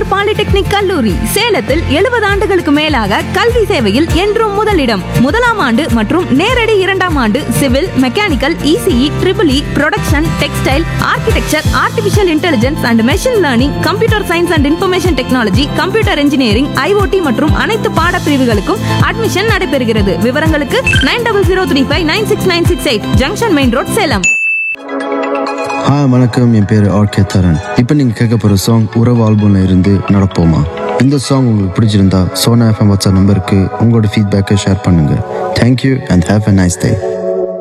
polytechnic கல்லூரி சேலத்தில் எழுபது ஆண்டுகளுக்கு மேலாக கல்வி சேவையில் என்றும் முதலிடம் முதலாம் ஆண்டு மற்றும் நேரடி இரண்டாம் ஆண்டு civil mechanical ECE triple E production textile architecture artificial intelligence and machine learning computer science and information technology computer engineering IoT மற்றும் அனைத்து பாடப்பிரிவுகளுக்கும் அட்மிஷன் நடைபெறுகிறது விவரங்களுக்கு nine double zero three five nine six nine six eight junction main road Salem hi வணக்கம் என் பேர் RK தரன் இப்போ நீங்கள் கேட்க போகிற சாங் உறவு ஆல்பம்ல இருந்து நடப்போமா இந்த சாங் உங்களுக்கு பிடிச்சிருந்தா சோனா எஃப்எம் வாட்ஸ்அப் நம்பருக்கு உங்களோட ஃபீட்பேக்கை ஷேர் பண்ணுங்கள் thank you and have a nice day